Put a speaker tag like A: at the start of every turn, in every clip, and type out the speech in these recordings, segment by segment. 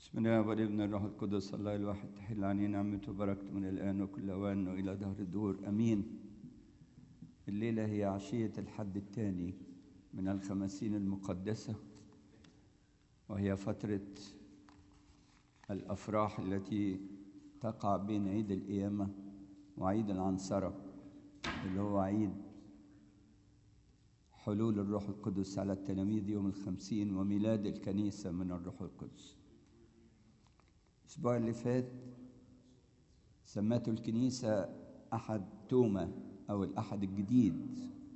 A: بسم الله والابن الروح القدس الله الواحد تحل علينا نعمته وبركته من الآن وكل أوان وإلى دهر الدور أمين الليلة هي عشية الحد الثاني من الخمسين المقدسة وهي فترة الأفراح التي تقع بين عيد القيامة وعيد العنصرة اللي هو عيد حلول الروح القدس على التلاميذ يوم الخمسين وميلاد الكنيسة من الروح القدس الأسبوع اللي فات سمته الكنيسة أحد توما أو الأحد الجديد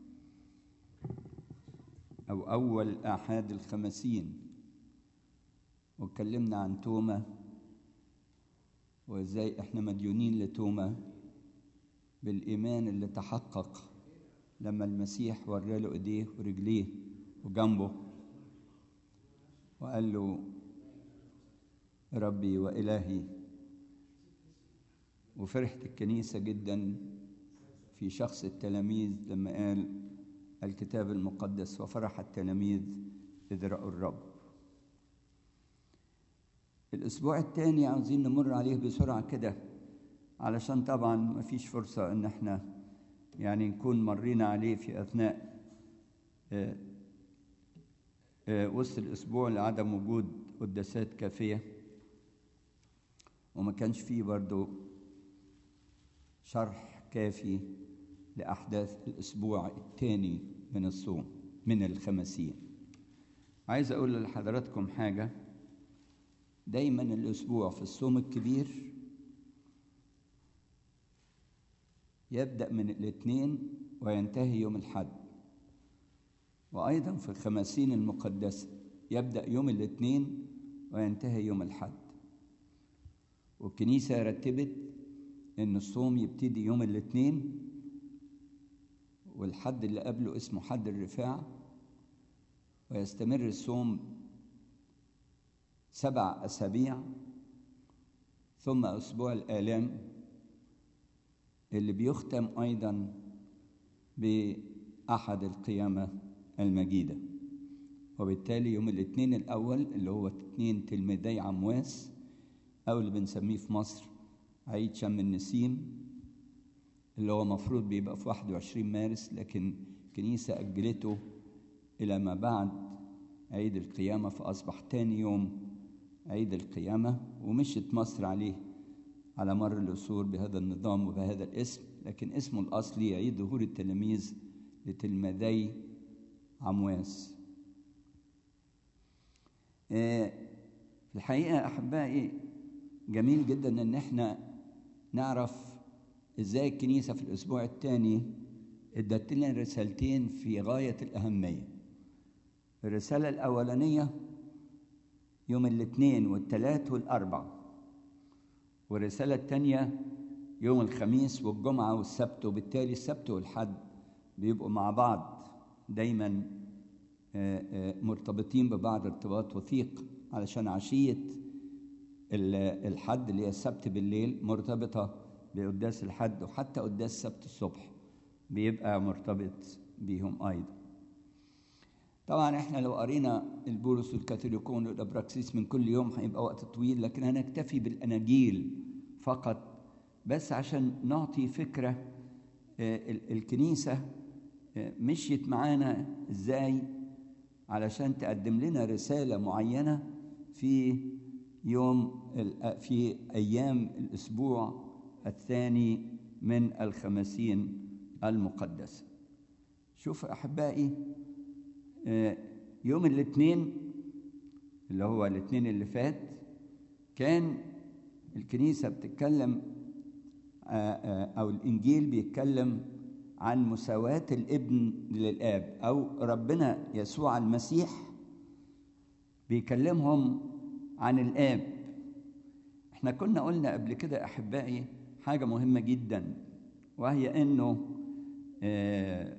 A: أو أول أحد الخمسين واتكلمنا عن توما وإزاي إحنا مديونين لتوما بالإيمان اللي تحقق لما المسيح وراله إيديه ورجليه وجنبه وقال له ربي وإلهي وفرحت الكنيسة جدا في شخص التلاميذ لما قال الكتاب المقدس وفرح التلاميذ إذ رأوا الرب الأسبوع الثاني عاوزين نمر عليه بسرعة كده علشان طبعا ما فيش فرصة إن احنا يعني نكون مرينا عليه في أثناء آه آه وسط الأسبوع لعدم وجود قداسات كافية وما كانش فيه برضو شرح كافي لأحداث الأسبوع الثاني من الصوم من الخمسين عايز أقول لحضراتكم حاجة دايما الأسبوع في الصوم الكبير يبدأ من الاثنين وينتهي يوم الحد وأيضا في الخمسين المقدسة يبدأ يوم الاثنين وينتهي يوم الحد والكنيسة رتبت إن الصوم يبتدي يوم الاثنين والحد اللي قبله اسمه حد الرفاع ويستمر الصوم سبع أسابيع ثم أسبوع الآلام اللي بيختم أيضا بأحد القيامة المجيدة وبالتالي يوم الاثنين الأول اللي هو اثنين تلميذي عمواس أو اللي بنسميه في مصر عيد شم النسيم اللي هو مفروض بيبقى في 21 مارس لكن الكنيسة أجلته إلى ما بعد عيد القيامة فأصبح تاني يوم عيد القيامة ومشت مصر عليه على مر العصور بهذا النظام وبهذا الاسم لكن اسمه الأصلي عيد ظهور التلاميذ لتلميذي عمواس في الحقيقة أحبائي جميل جدا إن إحنا نعرف إزاي الكنيسة في الأسبوع الثاني ادت لنا رسالتين في غاية الأهمية الرسالة الأولانية يوم الاثنين والثلاث والأربع والرسالة الثانية يوم الخميس والجمعة والسبت وبالتالي السبت والحد بيبقوا مع بعض دايما مرتبطين ببعض ارتباط وثيق علشان عشية الحد اللي هي السبت بالليل مرتبطة بقداس الحد وحتى قداس السبت الصبح بيبقى مرتبط بيهم أيضا طبعا احنا لو قرينا البولس والكاثوليكون والابراكسيس من كل يوم هيبقى وقت طويل لكن هنكتفي بالاناجيل فقط بس عشان نعطي فكره الكنيسه مشيت معانا ازاي علشان تقدم لنا رساله معينه في يوم في ايام الاسبوع الثاني من الخمسين المقدسه شوف احبائي يوم الاثنين اللي هو الاثنين اللي فات كان الكنيسة بتتكلم أو الإنجيل بيتكلم عن مساواة الابن للآب أو ربنا يسوع المسيح بيكلمهم عن الآب احنا كنا قلنا قبل كده أحبائي حاجة مهمة جدا وهي إنه آه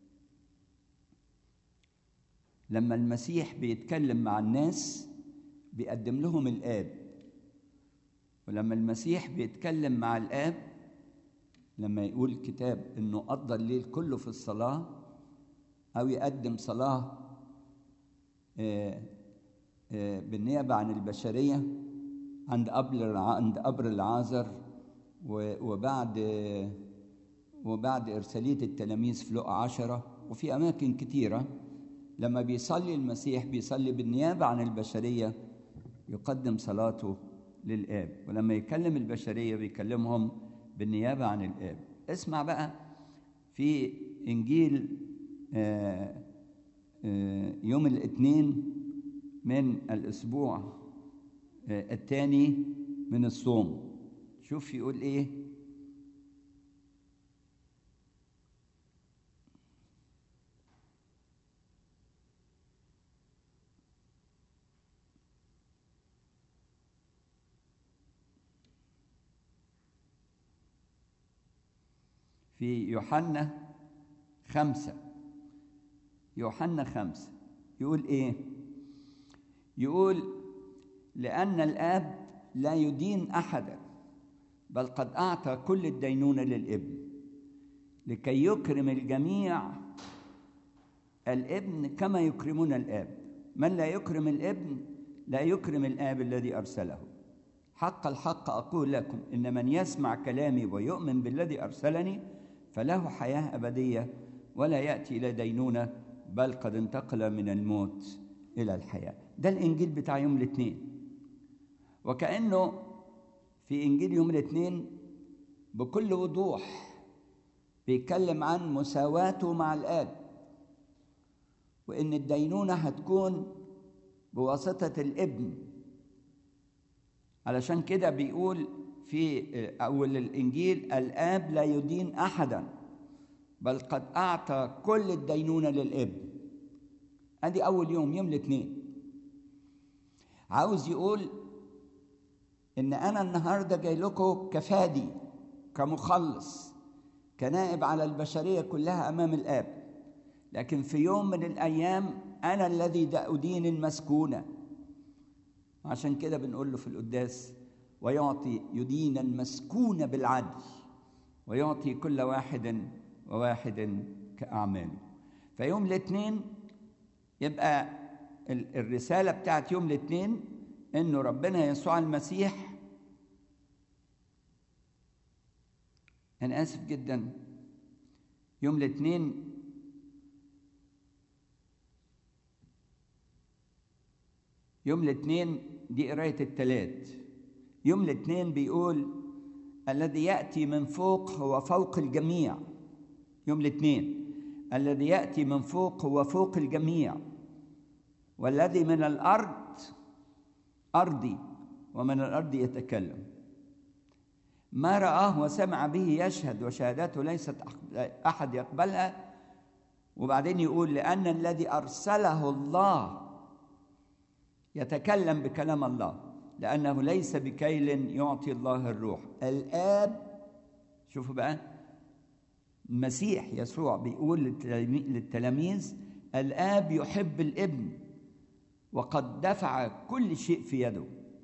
A: لما المسيح بيتكلم مع الناس بيقدم لهم الآب ولما المسيح بيتكلم مع الآب لما يقول الكتاب إنه قضى الليل كله في الصلاة أو يقدم صلاة بالنيابة عن البشرية عند قبر عند قبر العازر وبعد وبعد إرسالية التلاميذ في لقا عشرة وفي أماكن كتيرة لما بيصلي المسيح بيصلي بالنيابة عن البشرية يقدم صلاته للآب ولما يكلم البشرية بيكلمهم بالنيابة عن الآب اسمع بقى في إنجيل آآ آآ يوم الاثنين من الأسبوع الثاني من الصوم شوف يقول إيه في يوحنا خمسة يوحنا خمسة يقول إيه؟ يقول لأن الآب لا يدين أحدا بل قد أعطى كل الدينونة للابن لكي يكرم الجميع الابن كما يكرمون الآب من لا يكرم الابن لا يكرم الآب الذي أرسله حق الحق أقول لكم إن من يسمع كلامي ويؤمن بالذي أرسلني فله حياة أبدية ولا يأتي إلى دينونة بل قد انتقل من الموت إلى الحياة ده الإنجيل بتاع يوم الاثنين وكأنه في إنجيل يوم الاثنين بكل وضوح بيتكلم عن مساواته مع الآب وإن الدينونة هتكون بواسطة الابن علشان كده بيقول في أول الإنجيل الآب لا يدين أحدا بل قد أعطى كل الدينونة للابن أدي أول يوم يوم الاثنين عاوز يقول إن أنا النهاردة جاي لكم كفادي كمخلص كنائب على البشرية كلها أمام الآب لكن في يوم من الأيام أنا الذي أدين المسكونة عشان كده بنقول له في القداس ويعطي يدين المسكون بالعدل ويعطي كل واحد وواحد كأعماله فيوم الاثنين يبقى الرسالة بتاعت يوم الاثنين انه ربنا يسوع المسيح انا اسف جدا يوم الاثنين يوم الاثنين دي قرايه الثلاث يوم الاثنين بيقول الذي ياتي من فوق هو فوق الجميع يوم الاثنين الذي ياتي من فوق هو فوق الجميع والذي من الارض ارضي ومن الارض يتكلم ما راه وسمع به يشهد وشهادته ليست احد يقبلها وبعدين يقول لان الذي ارسله الله يتكلم بكلام الله لأنه ليس بكيل يعطي الله الروح الآب شوفوا بقى المسيح يسوع بيقول للتلاميذ الآب يحب الابن وقد دفع كل شيء في يده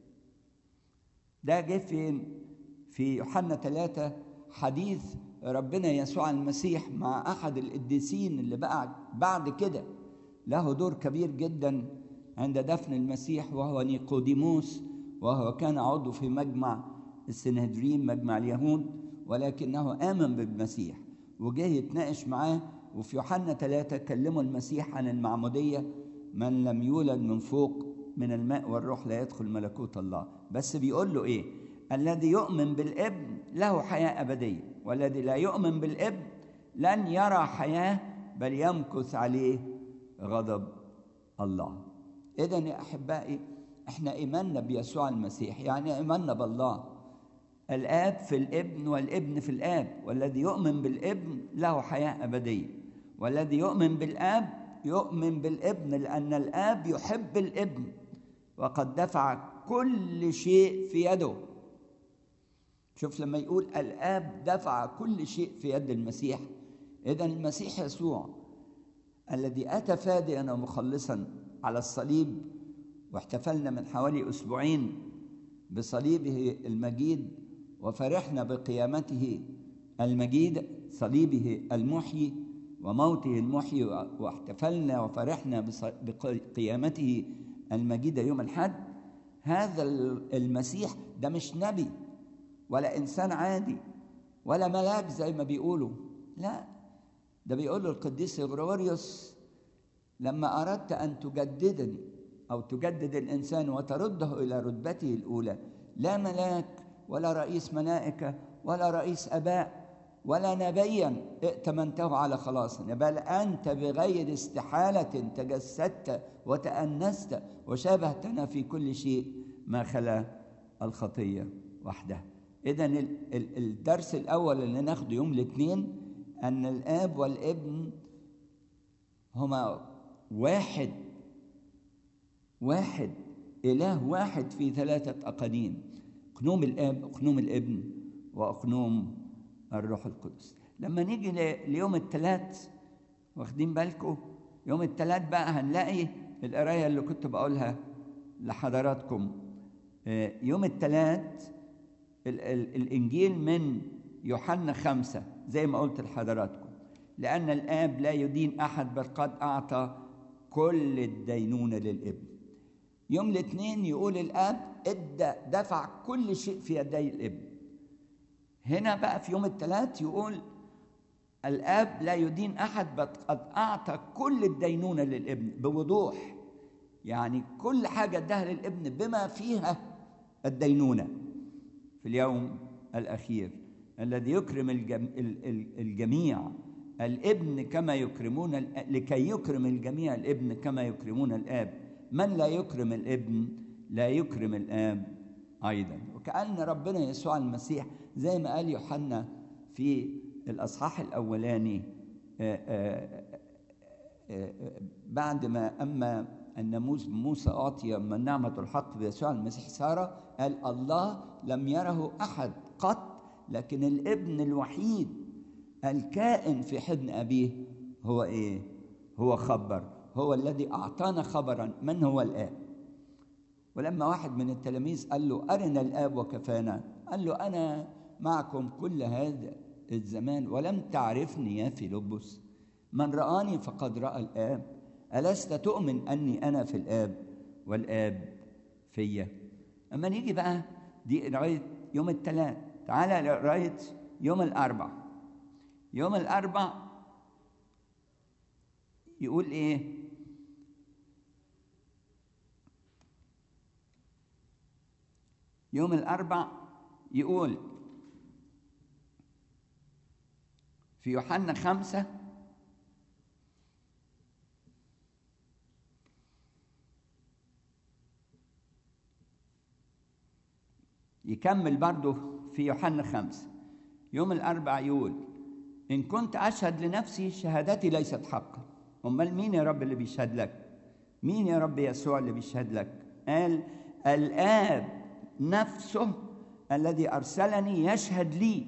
A: ده جه فين في يوحنا ثلاثة حديث ربنا يسوع المسيح مع أحد القديسين اللي بقى بعد كده له دور كبير جدا عند دفن المسيح وهو نيقوديموس وهو كان عضو في مجمع السنهدرين مجمع اليهود ولكنه آمن بالمسيح وجه يتناقش معاه وفي يوحنا ثلاثة كلموا المسيح عن المعمودية من لم يولد من فوق من الماء والروح لا يدخل ملكوت الله بس بيقول له ايه الذي يؤمن بالابن له حياة أبدية والذي لا يؤمن بالابن لن يرى حياة بل يمكث عليه غضب الله إذا يا أحبائي إحنا إيماننا بيسوع المسيح يعني إيماننا بالله الآب في الابن والابن في الآب والذي يؤمن بالابن له حياة أبدية والذي يؤمن بالآب يؤمن بالابن لأن الآب يحب الابن وقد دفع كل شيء في يده شوف لما يقول الآب دفع كل شيء في يد المسيح إذا المسيح يسوع الذي أتى فاديا ومخلصا على الصليب واحتفلنا من حوالي أسبوعين بصليبه المجيد وفرحنا بقيامته المجيد صليبه المحيي وموته المحيي واحتفلنا وفرحنا بقيامته المجيدة يوم الحد هذا المسيح ده مش نبي ولا انسان عادي ولا ملاك زي ما بيقولوا لا ده بيقول له القديس غريغوريوس لما اردت ان تجددني او تجدد الانسان وترده الى رتبته الاولى لا ملاك ولا رئيس ملائكه ولا رئيس اباء ولا نبيا ائتمنته على خلاصنا بل انت بغير استحاله تجسدت وتانست وشابهتنا في كل شيء ما خلا الخطيه وحدها اذا الدرس الاول اللي ناخده يوم الاثنين ان الاب والابن هما واحد واحد اله واحد في ثلاثه اقانيم اقنوم الاب اقنوم الابن واقنوم الروح القدس لما نيجي ليوم الثلاث واخدين بالكم يوم الثلاث بقى هنلاقي القرايه اللي كنت بقولها لحضراتكم يوم الثلاث الانجيل من يوحنا خمسه زي ما قلت لحضراتكم لان الاب لا يدين احد بل قد اعطى كل الدينونه للابن يوم الاثنين يقول الاب ادى دفع كل شيء في يدي الابن هنا بقى في يوم الثلاث يقول الاب لا يدين احد بل قد اعطى كل الدينونه للابن بوضوح يعني كل حاجه اداها للابن بما فيها الدينونه في اليوم الاخير الذي يكرم الجميع الابن كما يكرمون لكي يكرم الجميع الابن كما يكرمون الاب من لا يكرم الابن لا يكرم الاب ايضا وكان ربنا يسوع المسيح زي ما قال يوحنا في الاصحاح الاولاني بعد ما اما الناموس موسى اعطي من نعمه الحق بيسوع المسيح ساره قال الله لم يره احد قط لكن الابن الوحيد الكائن في حضن ابيه هو ايه هو خبر هو الذي اعطانا خبرا من هو الاب ولما واحد من التلاميذ قال له ارنا الاب وكفانا قال له انا معكم كل هذا الزمان ولم تعرفني يا فيلبس من رآني فقد رأى الآب ألست تؤمن أني أنا في الآب والآب فيا أما نيجي بقى دي قراية يوم الثلاث تعالى قراية يوم الأربع يوم الأربع يقول إيه يوم الأربع يقول في يوحنا خمسة يكمل برضه في يوحنا خمسة يوم الأربع يقول إن كنت أشهد لنفسي شهادتي ليست حقا أمال مين يا رب اللي بيشهد لك مين يا رب يسوع اللي بيشهد لك قال الآب نفسه الذي أرسلني يشهد لي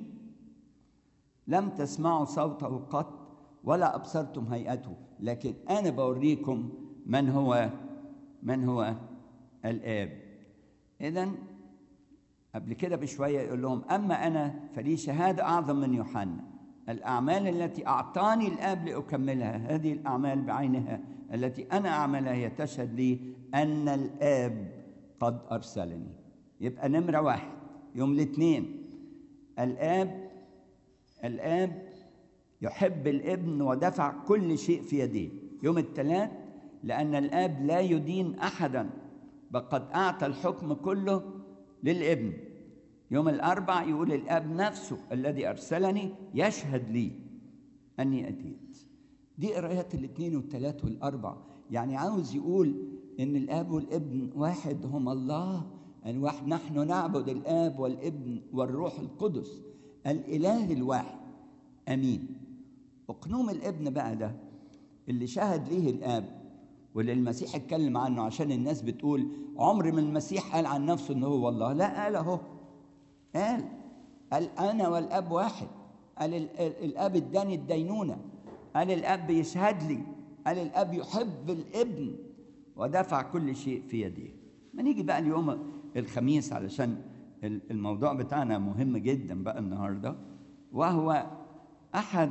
A: لم تسمعوا صوته قط ولا أبصرتم هيئته لكن أنا بوريكم من هو من هو الآب إذا قبل كده بشوية يقول لهم أما أنا فلي شهادة أعظم من يوحنا الأعمال التي أعطاني الآب لأكملها هذه الأعمال بعينها التي أنا أعملها هي تشهد لي أن الآب قد أرسلني يبقى نمرة واحد يوم الاثنين الآب الآب يحب الابن ودفع كل شيء في يديه يوم الثلاث لأن الآب لا يدين أحدا بل قد أعطى الحكم كله للابن يوم الأربع يقول الآب نفسه الذي أرسلني يشهد لي أني أتيت دي قرايات الاثنين والثلاث والأربع يعني عاوز يقول إن الآب والابن واحد هم الله الواحد نحن نعبد الآب والابن والروح القدس الإله الواحد أمين أقنوم الابن بقى ده اللي شهد ليه الآب واللي المسيح اتكلم عنه عشان الناس بتقول عمر ما المسيح قال عن نفسه ان هو الله لا قال اهو قال قال انا والاب واحد قال الاب اداني الدينونه قال الاب يشهد لي قال الاب يحب الابن ودفع كل شيء في يديه ما نيجي بقى اليوم الخميس علشان الموضوع بتاعنا مهم جدا بقى النهارده وهو احد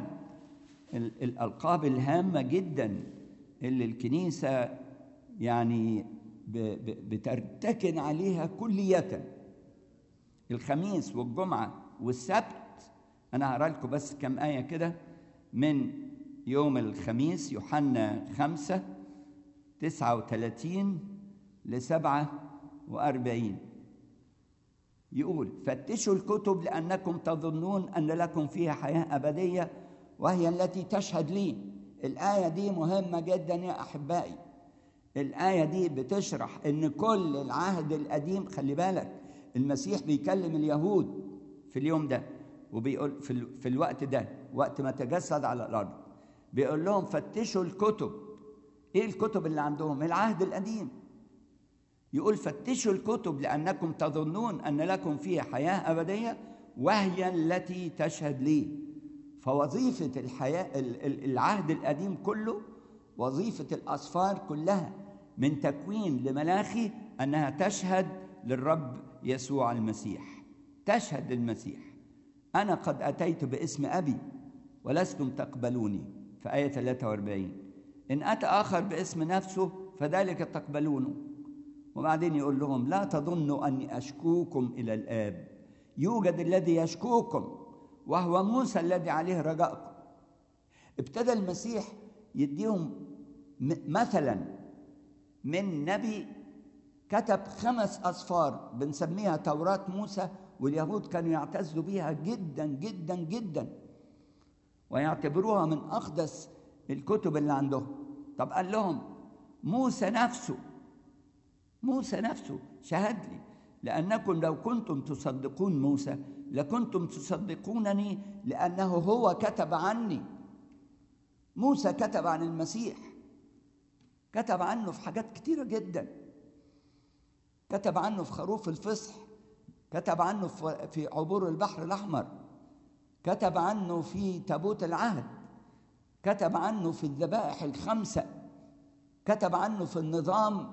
A: الالقاب الهامه جدا اللي الكنيسه يعني بترتكن عليها كلية الخميس والجمعة والسبت أنا هقرا لكم بس كم آية كده من يوم الخميس يوحنا خمسة تسعة وثلاثين لسبعة وأربعين يقول فتشوا الكتب لأنكم تظنون أن لكم فيها حياة أبدية وهي التي تشهد لي الآية دي مهمة جدا يا أحبائي الآية دي بتشرح إن كل العهد القديم خلي بالك المسيح بيكلم اليهود في اليوم ده وبيقول في, ال... في الوقت ده وقت ما تجسد على الأرض بيقول لهم فتشوا الكتب إيه الكتب اللي عندهم؟ العهد القديم يقول فتشوا الكتب لأنكم تظنون أن لكم فيها حياة أبدية وهي التي تشهد لي فوظيفة الحياة العهد القديم كله وظيفة الأسفار كلها من تكوين لملاخي أنها تشهد للرب يسوع المسيح تشهد للمسيح أنا قد أتيت باسم أبي ولستم تقبلوني في آية 43 إن أتى آخر باسم نفسه فذلك تقبلونه وبعدين يقول لهم لا تظنوا أني أشكوكم إلى الآب يوجد الذي يشكوكم وهو موسى الذي عليه رجاءكم ابتدى المسيح يديهم مثلا من نبي كتب خمس أصفار بنسميها توراة موسى واليهود كانوا يعتزوا بيها جدا جدا جدا ويعتبروها من أقدس الكتب اللي عندهم طب قال لهم موسى نفسه موسى نفسه شهد لي لأنكم لو كنتم تصدقون موسى لكنتم تصدقونني لأنه هو كتب عني موسى كتب عن المسيح كتب عنه في حاجات كتيرة جدا كتب عنه في خروف الفصح كتب عنه في عبور البحر الأحمر كتب عنه في تابوت العهد كتب عنه في الذبائح الخمسة كتب عنه في النظام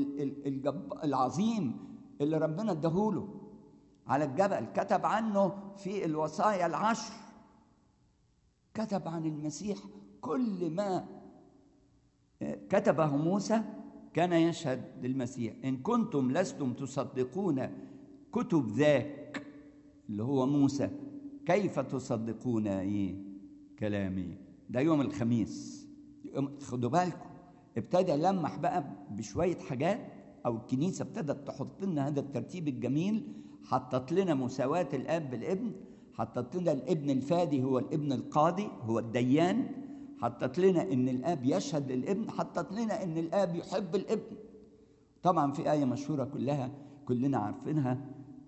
A: العظيم اللي ربنا اداهوله على الجبل كتب عنه في الوصايا العشر كتب عن المسيح كل ما كتبه موسى كان يشهد للمسيح إن كنتم لستم تصدقون كتب ذاك اللي هو موسى كيف تصدقون ايه كلامي ده يوم الخميس خدوا بالكم ابتدى يلمح بقى بشويه حاجات او الكنيسه ابتدت تحط لنا هذا الترتيب الجميل حطت لنا مساواه الاب بالابن حطت لنا الابن الفادي هو الابن القاضي هو الديان حطت لنا ان الاب يشهد للابن حطت لنا ان الاب يحب الابن طبعا في ايه مشهوره كلها كلنا عارفينها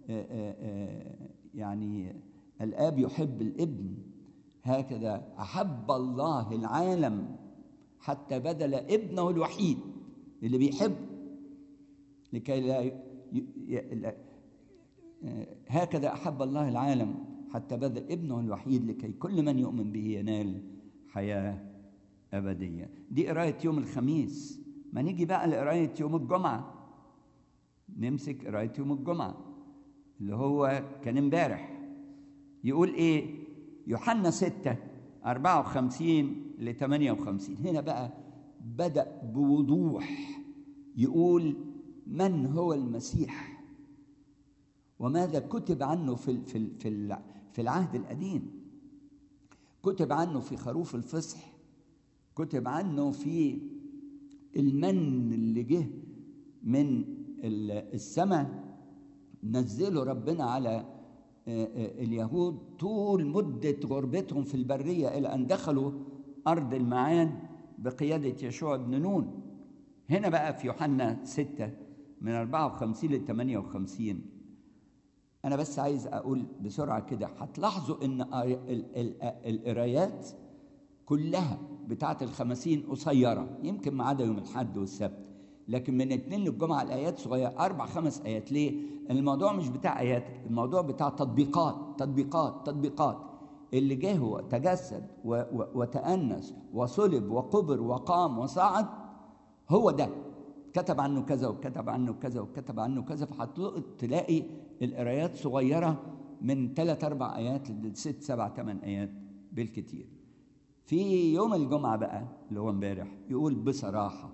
A: يعني الاب يحب الابن هكذا احب الله العالم حتى بذل ابنه الوحيد اللي بيحب لكي لا ي... ي... هكذا احب الله العالم حتى بذل ابنه الوحيد لكي كل من يؤمن به ينال حياه ابديه دي قرايه يوم الخميس ما نيجي بقى لقرايه يوم الجمعه نمسك قرايه يوم الجمعه اللي هو كان امبارح يقول ايه يوحنا 6 54 ل 58 هنا بقى بدأ بوضوح يقول من هو المسيح وماذا كتب عنه في في في في العهد القديم كتب عنه في خروف الفصح كتب عنه في المن اللي جه من السماء نزله ربنا على اليهود طول مدة غربتهم في البرية إلى أن دخلوا أرض المعاد بقيادة يشوع بن نون هنا بقى في يوحنا 6 من 54 ل 58 أنا بس عايز أقول بسرعة كده هتلاحظوا إن القرايات كلها بتاعة الخمسين قصيرة يمكن ما عدا يوم الحد والسبت لكن من الاثنين للجمعة الآيات صغيرة أربع خمس آيات ليه؟ الموضوع مش بتاع آيات الموضوع بتاع تطبيقات تطبيقات تطبيقات اللي جه هو تجسد و و وتأنس وصلب وقبر وقام وصعد هو ده كتب عنه كذا وكتب عنه كذا وكتب عنه كذا فهتلاقي القرايات صغيرة من ثلاث أربع آيات لست سبع ثمان آيات بالكتير في يوم الجمعة بقى اللي هو امبارح يقول بصراحة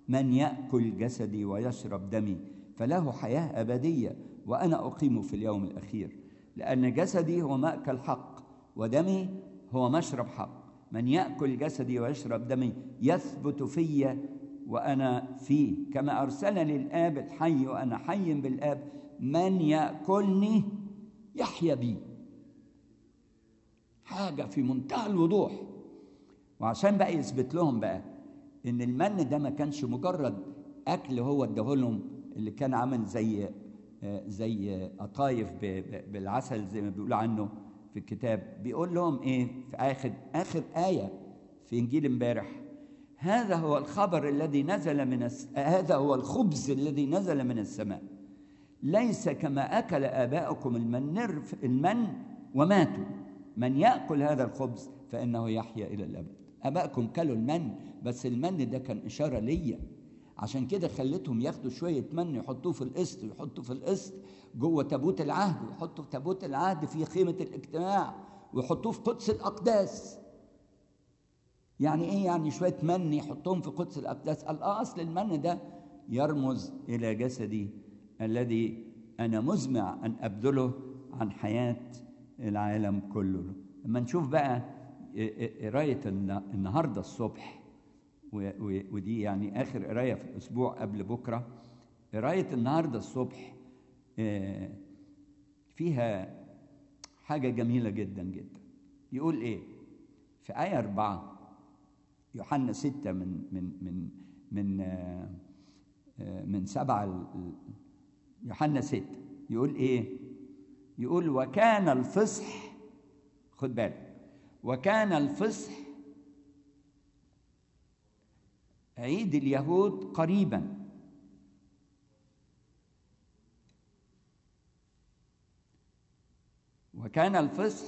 A: من ياكل جسدي ويشرب دمي فله حياه ابديه وانا اقيمه في اليوم الاخير لان جسدي هو ماكل حق ودمي هو مشرب حق من ياكل جسدي ويشرب دمي يثبت في وانا فيه كما ارسلني الاب الحي وانا حي بالاب من ياكلني يحيا بي حاجه في منتهى الوضوح وعشان بقى يثبت لهم بقى ان المن ده ما كانش مجرد اكل هو اداهولهم اللي كان عامل زي زي قطايف بالعسل زي ما بيقولوا عنه في الكتاب بيقول لهم ايه في اخر اخر ايه في انجيل امبارح هذا هو الخبر الذي نزل من الس... هذا هو الخبز الذي نزل من السماء ليس كما اكل اباؤكم المن المن وماتوا من ياكل هذا الخبز فانه يحيا الى الابد ابائكم كلوا المن بس المن ده كان اشاره ليا عشان كده خليتهم ياخدوا شويه من يحطوه في القسط ويحطوا في القسط جوه تابوت العهد ويحطوا في تابوت العهد في خيمه الاجتماع ويحطوه في قدس الاقداس يعني ايه يعني شويه من يحطهم في قدس الاقداس قال اه اصل المن ده يرمز الى جسدي الذي انا مزمع ان ابذله عن حياه العالم كله لما نشوف بقى قرايه النهارده الصبح ودي يعني اخر قرايه في الاسبوع قبل بكره قرايه النهارده الصبح فيها حاجه جميله جدا جدا يقول ايه في ايه أربعة يوحنا ستة من من من من من سبعة يوحنا ستة يقول ايه يقول وكان الفصح خد بالك وكان الفصح عيد اليهود قريبا وكان الفصح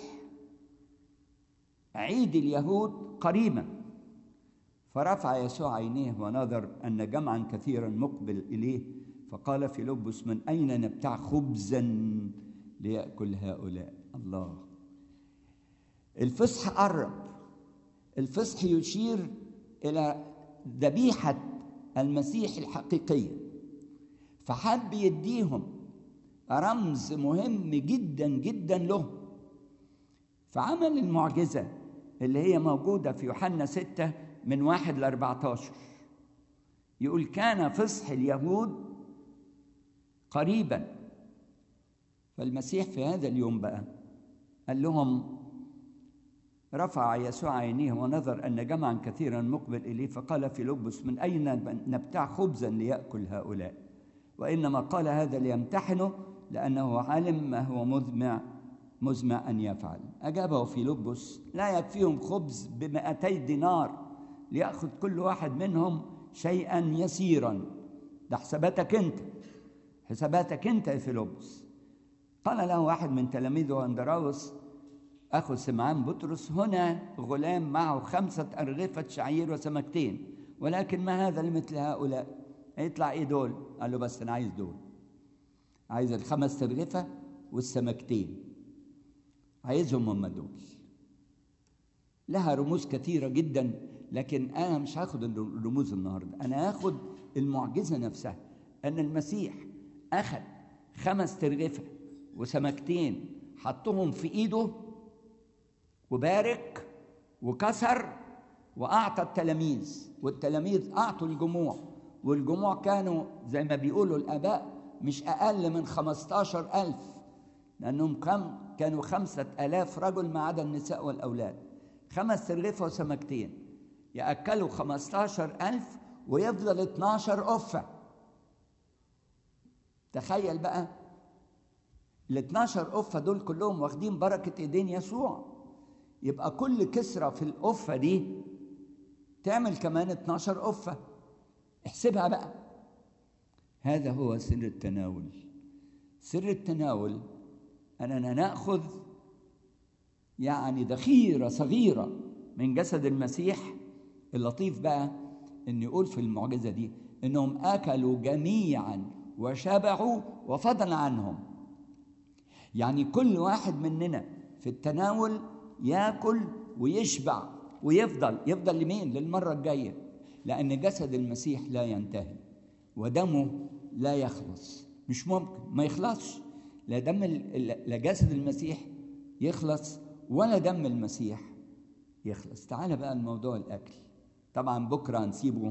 A: عيد اليهود قريبا فرفع يسوع عينيه ونظر ان جمعا كثيرا مقبل اليه فقال في لبس من اين نبتاع خبزا ليأكل هؤلاء الله الفصح قرب الفصح يشير إلى ذبيحة المسيح الحقيقية فحب يديهم رمز مهم جدا جدا له فعمل المعجزة اللي هي موجودة في يوحنا ستة من واحد لأربعة عشر يقول كان فصح اليهود قريبا فالمسيح في هذا اليوم بقى قال لهم رفع يسوع عينيه ونظر أن جمعا كثيرا مقبل إليه فقال في لبس من أين نبتاع خبزا ليأكل هؤلاء وإنما قال هذا ليمتحنه لأنه علم ما هو مزمع مزمع أن يفعل أجابه في لبس لا يكفيهم خبز بمئتي دينار ليأخذ كل واحد منهم شيئا يسيرا ده حساباتك أنت حساباتك أنت يا فيلبس قال له واحد من تلاميذه أندراوس أخو سمعان بطرس هنا غلام معه خمسة أرغفة شعير وسمكتين ولكن ما هذا لمثل هؤلاء هيطلع إيه دول قال له بس أنا عايز دول عايز الخمس أرغفة والسمكتين عايزهم هم دول لها رموز كثيرة جدا لكن أنا مش هاخد الرموز النهاردة أنا هاخد المعجزة نفسها أن المسيح أخذ خمس ترغفة وسمكتين حطهم في إيده وبارك وكسر وأعطى التلاميذ والتلاميذ أعطوا الجموع والجموع كانوا زي ما بيقولوا الآباء مش أقل من خمستاشر ألف لأنهم كم كانوا خمسة ألاف رجل ما عدا النساء والأولاد خمس ترغفة وسمكتين يأكلوا خمستاشر ألف ويفضل اتناشر أفة تخيل بقى ال 12 أفة دول كلهم واخدين بركة إيدين يسوع يبقى كل كسرة في الأفة دي تعمل كمان 12 أفة احسبها بقى هذا هو سر التناول سر التناول أننا نأخذ يعني ذخيرة صغيرة من جسد المسيح اللطيف بقى إن يقول في المعجزة دي إنهم أكلوا جميعا وشبعوا وفضل عنهم يعني كل واحد مننا في التناول ياكل ويشبع ويفضل يفضل لمين للمرة الجاية لأن جسد المسيح لا ينتهي ودمه لا يخلص مش ممكن ما يخلصش لا دم لا جسد المسيح يخلص ولا دم المسيح يخلص تعال بقى الموضوع الأكل طبعا بكرة هنسيبه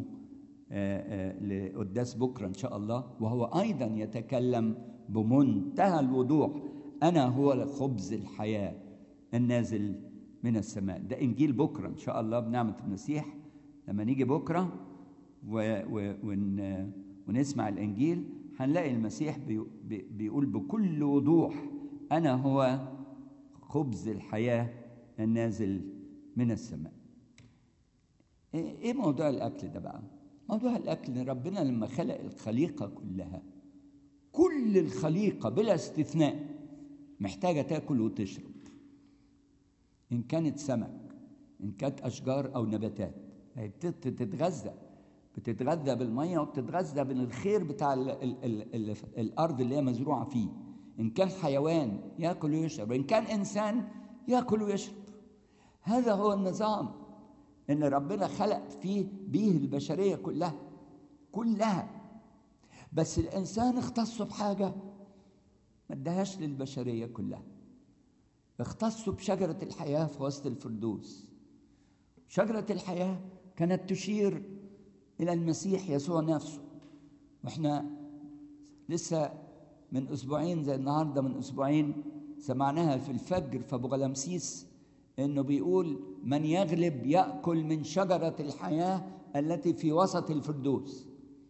A: لقداس بكرة إن شاء الله وهو أيضا يتكلم بمنتهى الوضوح أنا هو خبز الحياة النازل من السماء ده إنجيل بكرة إن شاء الله بنعمة المسيح لما نيجي بكرة و و ون ونسمع الإنجيل هنلاقي المسيح بي بيقول بكل وضوح أنا هو خبز الحياة النازل من السماء إيه موضوع الأكل ده بقى؟ موضوع الأكل ربنا لما خلق الخليقة كلها كل الخليقة بلا استثناء محتاجة تاكل وتشرب إن كانت سمك إن كانت أشجار أو نباتات هي بتتغذى بتتغذى بالمية وبتتغذى بالخير بتاع ال ال ال ال الأرض اللي هي مزروعة فيه إن كان حيوان ياكل ويشرب إن كان إنسان ياكل ويشرب هذا هو النظام إن ربنا خلق فيه بيه البشرية كلها كلها بس الإنسان اختص بحاجة ما ادهاش للبشرية كلها اختصوا بشجرة الحياة في وسط الفردوس شجرة الحياة كانت تشير إلى المسيح يسوع نفسه وإحنا لسه من أسبوعين زي النهاردة من أسبوعين سمعناها في الفجر في أبو غلمسيس إنه بيقول من يغلب يأكل من شجرة الحياة التي في وسط الفردوس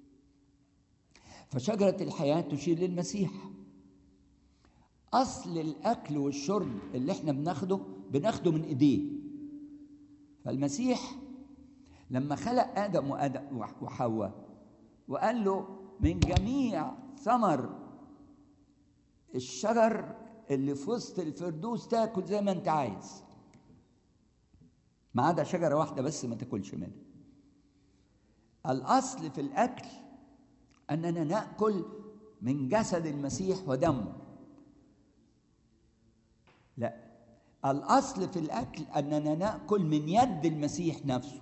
A: فشجرة الحياة تشير للمسيح أصل الأكل والشرب اللي احنا بناخده بناخده من إيديه فالمسيح لما خلق آدم وآدم وحواء وقال له من جميع ثمر الشجر اللي في وسط الفردوس تاكل زي ما انت عايز ما عدا شجرة واحدة بس ما تاكلش منها الأصل في الأكل أننا نأكل من جسد المسيح ودمه لا الأصل في الأكل أننا نأكل من يد المسيح نفسه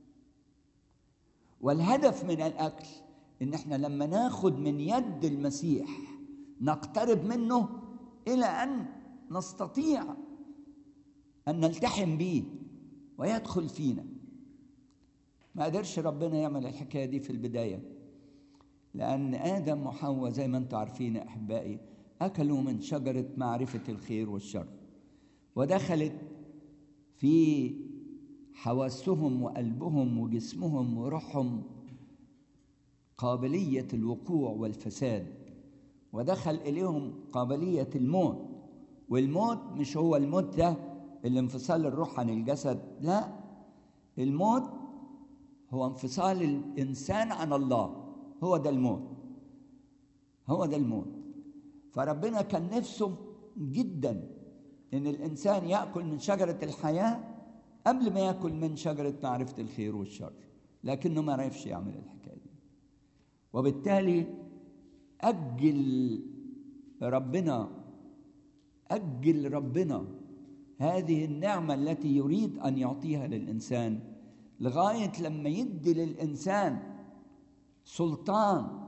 A: والهدف من الأكل إن إحنا لما ناخد من يد المسيح نقترب منه إلى أن نستطيع أن نلتحم به ويدخل فينا ما قدرش ربنا يعمل الحكاية دي في البداية لأن آدم وحواء زي ما أنتم عارفين يا أحبائي أكلوا من شجرة معرفة الخير والشر ودخلت في حواسهم وقلبهم وجسمهم وروحهم قابلية الوقوع والفساد ودخل إليهم قابلية الموت والموت مش هو الموت ده اللي انفصال الروح عن الجسد لا الموت هو انفصال الإنسان عن الله هو ده الموت هو ده الموت فربنا كان نفسه جدا ان الانسان ياكل من شجره الحياه قبل ما ياكل من شجره معرفه الخير والشر لكنه ما عرفش يعمل الحكايه دي وبالتالي اجل ربنا اجل ربنا هذه النعمه التي يريد ان يعطيها للانسان لغايه لما يدي للانسان سلطان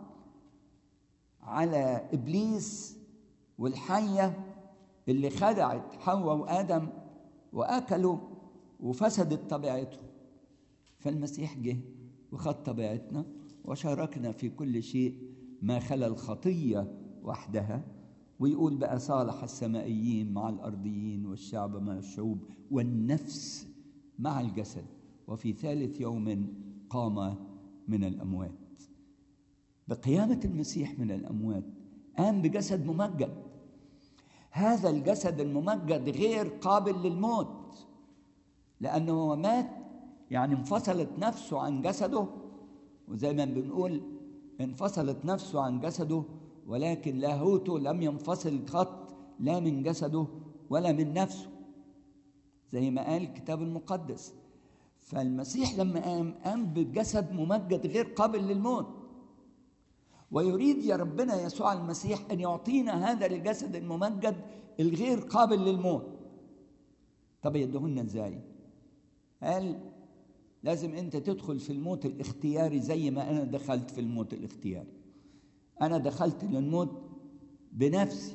A: على ابليس والحيه اللي خدعت حواء وادم واكلوا وفسدت طبيعتهم فالمسيح جه وخد طبيعتنا وشاركنا في كل شيء ما خلا الخطيه وحدها ويقول بقى صالح السمائيين مع الارضيين والشعب مع الشعوب والنفس مع الجسد وفي ثالث يوم قام من الاموات بقيامه المسيح من الاموات قام بجسد ممجد هذا الجسد الممجد غير قابل للموت لأنه هو مات يعني انفصلت نفسه عن جسده وزي ما بنقول انفصلت نفسه عن جسده ولكن لاهوته لم ينفصل قط لا من جسده ولا من نفسه زي ما قال الكتاب المقدس فالمسيح لما قام قام بجسد ممجد غير قابل للموت ويريد يا ربنا يسوع المسيح ان يعطينا هذا الجسد الممجد الغير قابل للموت طب يدهن ازاي قال لازم انت تدخل في الموت الاختياري زي ما انا دخلت في الموت الاختياري انا دخلت للموت بنفسي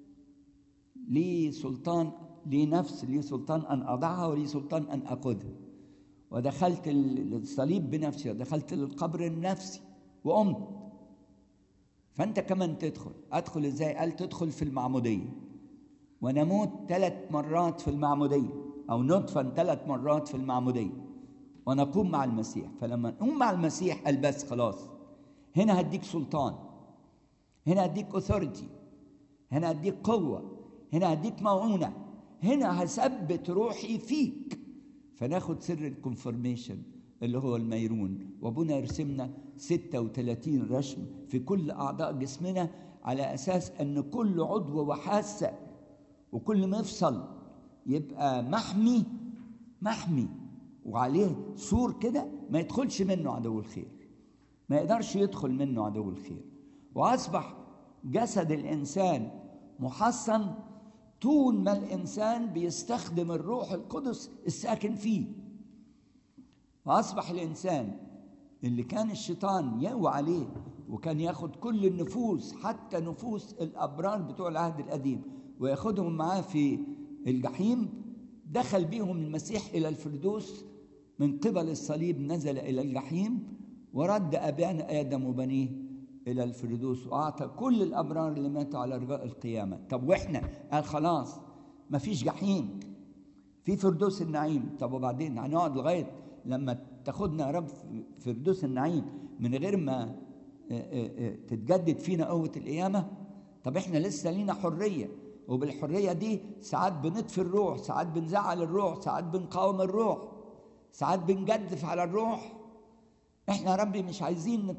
A: لي سلطان لي نفس لي سلطان ان اضعها ولي سلطان ان اخذها ودخلت الصليب بنفسي ودخلت للقبر النفسي وقمت فانت كمان تدخل ادخل ازاي قال تدخل في المعموديه ونموت ثلاث مرات في المعموديه او ندفن ثلاث مرات في المعموديه ونقوم مع المسيح فلما نقوم مع المسيح قال بس خلاص هنا هديك سلطان هنا هديك اوثوريتي هنا هديك قوه هنا هديك موعونه هنا هثبت روحي فيك فناخد سر الكونفرميشن اللي هو الميرون وابونا يرسمنا 36 رسم في كل اعضاء جسمنا على اساس ان كل عضو وحاسه وكل مفصل يبقى محمي محمي وعليه سور كده ما يدخلش منه عدو الخير ما يقدرش يدخل منه عدو الخير واصبح جسد الانسان محصن طول ما الانسان بيستخدم الروح القدس الساكن فيه فاصبح الانسان اللي كان الشيطان يقوى عليه وكان ياخد كل النفوس حتى نفوس الابرار بتوع العهد القديم وياخدهم معاه في الجحيم دخل بيهم المسيح الى الفردوس من قبل الصليب نزل الى الجحيم ورد ابانا ادم وبنيه الى الفردوس واعطى كل الابرار اللي ماتوا على رجاء القيامه طب واحنا قال خلاص ما فيش جحيم في فردوس النعيم طب وبعدين هنقعد لغايه لما تاخدنا يا رب في فردوس النعيم من غير ما تتجدد فينا قوه القيامه طب احنا لسه لينا حريه وبالحريه دي ساعات بنطفي الروح ساعات بنزعل الروح ساعات بنقاوم الروح ساعات بنجدف على الروح احنا يا ربي مش عايزين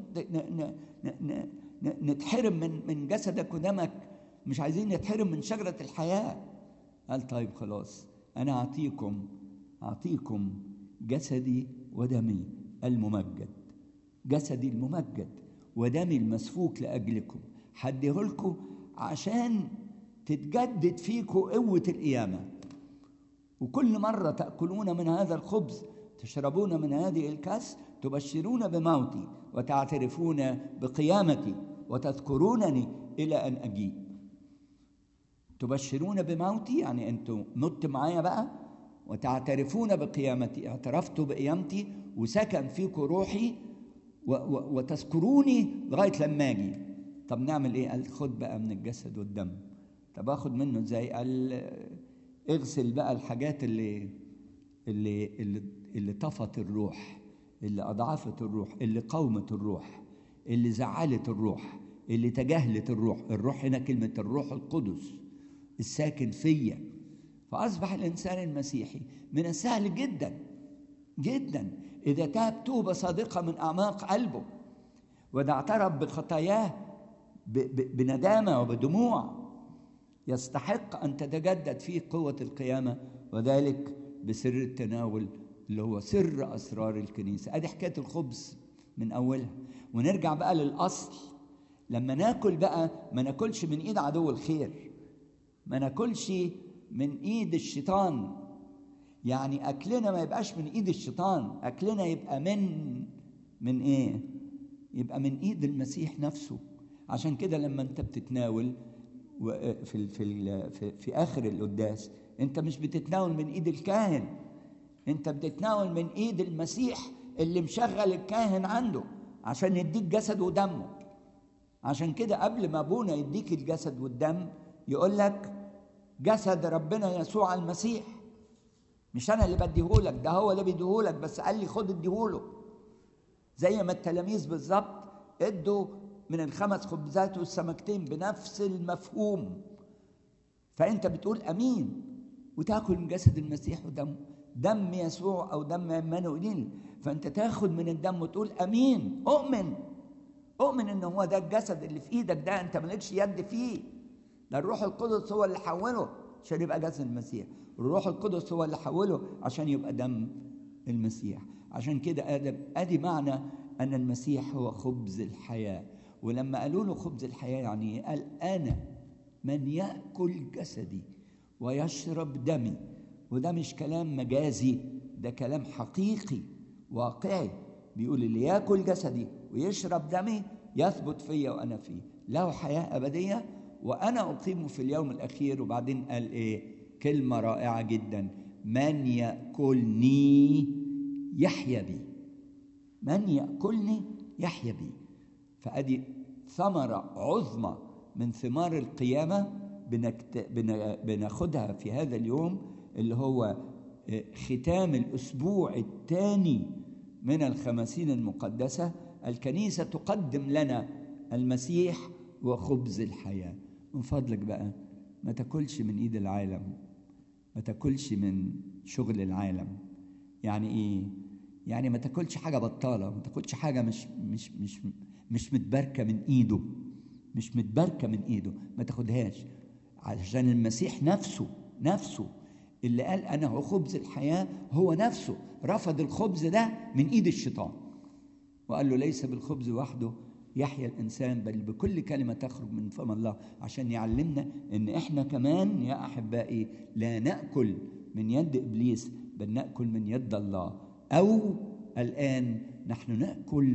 A: نتحرم من من جسدك ودمك مش عايزين نتحرم من شجره الحياه قال طيب خلاص انا اعطيكم اعطيكم جسدي ودمي الممجد جسدي الممجد ودمي المسفوك لاجلكم هديهولكم عشان تتجدد فيكم قوه القيامه وكل مره تاكلون من هذا الخبز تشربون من هذه الكاس تبشرون بموتي وتعترفون بقيامتي وتذكرونني الى ان اجيء تبشرون بموتي يعني انتم مت معايا بقى وتعترفون بقيامتي اعترفتوا بقيامتي وسكن فيكم روحي و و وتذكروني لغايه لما اجي طب نعمل ايه قال خد بقى من الجسد والدم طب اخد منه ازاي قال اغسل بقى الحاجات اللي اللي اللي اللي طفت الروح اللي اضعفت الروح اللي قومت الروح اللي زعلت الروح اللي تجاهلت الروح الروح هنا كلمه الروح القدس الساكن فيا فاصبح الانسان المسيحي من السهل جدا جدا اذا تاب توبه صادقه من اعماق قلبه واذا اعترف بخطاياه بندامه وبدموع يستحق ان تتجدد فيه قوه القيامه وذلك بسر التناول اللي هو سر اسرار الكنيسه ادي حكايه الخبز من اولها ونرجع بقى للاصل لما ناكل بقى ما ناكلش من ايد عدو الخير ما ناكلش من ايد الشيطان يعني اكلنا ما يبقاش من ايد الشيطان اكلنا يبقى من من ايه يبقى من ايد المسيح نفسه عشان كده لما انت بتتناول في في في, في اخر القداس انت مش بتتناول من ايد الكاهن انت بتتناول من ايد المسيح اللي مشغل الكاهن عنده عشان يديك جسد ودمه عشان كده قبل ما ابونا يديك الجسد والدم يقول لك جسد ربنا يسوع المسيح مش انا اللي بديهولك ده هو اللي بيديهولك بس قال لي خد اديهوله زي ما التلاميذ بالظبط ادوا من الخمس خبزات والسمكتين بنفس المفهوم فانت بتقول امين وتاكل من جسد المسيح ودمه دم يسوع او دم عمانوئيل فانت تاخد من الدم وتقول امين اؤمن اؤمن ان هو ده الجسد اللي في ايدك ده انت مالكش يد فيه ده الروح القدس هو اللي حوله عشان يبقى جسد المسيح الروح القدس هو اللي حوله عشان يبقى دم المسيح عشان كده ادي ادي معنى ان المسيح هو خبز الحياه ولما قالوا له خبز الحياه يعني ايه قال انا من ياكل جسدي ويشرب دمي وده مش كلام مجازي ده كلام حقيقي واقعي بيقول اللي ياكل جسدي ويشرب دمي يثبت فيا وانا فيه له حياه ابديه وانا اقيمه في اليوم الاخير وبعدين قال ايه كلمه رائعه جدا من ياكلني يحيا بي من ياكلني يحيا بي فادي ثمره عظمى من ثمار القيامه بنكت... بن... بناخدها في هذا اليوم اللي هو ختام الاسبوع الثاني من الخمسين المقدسه الكنيسه تقدم لنا المسيح وخبز الحياه من فضلك بقى ما تاكلش من ايد العالم ما تاكلش من شغل العالم يعني ايه يعني ما تاكلش حاجه بطاله ما تاكلش حاجه مش مش مش مش متباركه من ايده مش متباركه من ايده ما تاخدهاش عشان المسيح نفسه نفسه اللي قال انا هو خبز الحياه هو نفسه رفض الخبز ده من ايد الشيطان وقال له ليس بالخبز وحده يحيا الانسان بل بكل كلمه تخرج من فم الله عشان يعلمنا ان احنا كمان يا احبائي لا ناكل من يد ابليس بل ناكل من يد الله او الان نحن ناكل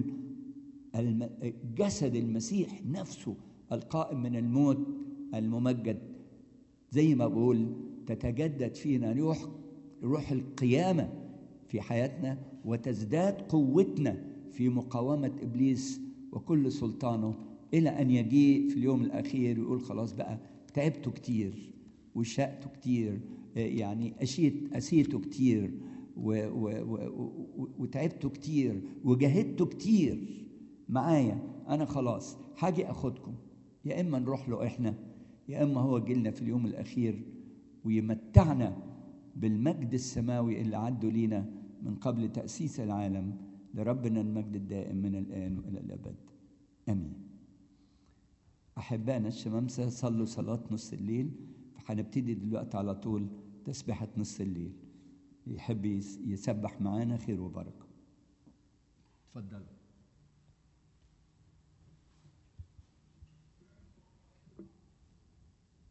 A: جسد المسيح نفسه القائم من الموت الممجد زي ما بقول تتجدد فينا روح روح القيامه في حياتنا وتزداد قوتنا في مقاومه ابليس وكل سلطانه الى ان يجيء في اليوم الاخير ويقول خلاص بقى تعبتوا كتير وشأتوا كتير يعني أشيت أسيتوا كتير و و و وتعبتوا كتير وجاهدتوا كتير معايا أنا خلاص هاجي أخدكم يا إما نروح له إحنا يا إما هو جيلنا في اليوم الأخير ويمتعنا بالمجد السماوي اللي عدوا لينا من قبل تأسيس العالم لربنا المجد الدائم من الآن وإلى الأبد آمين أحبائنا الشمامسة صلوا صلاة نص الليل فهنبتدي دلوقتي على طول تسبحة نص الليل يحب يسبح معانا خير وبركة اتفضلوا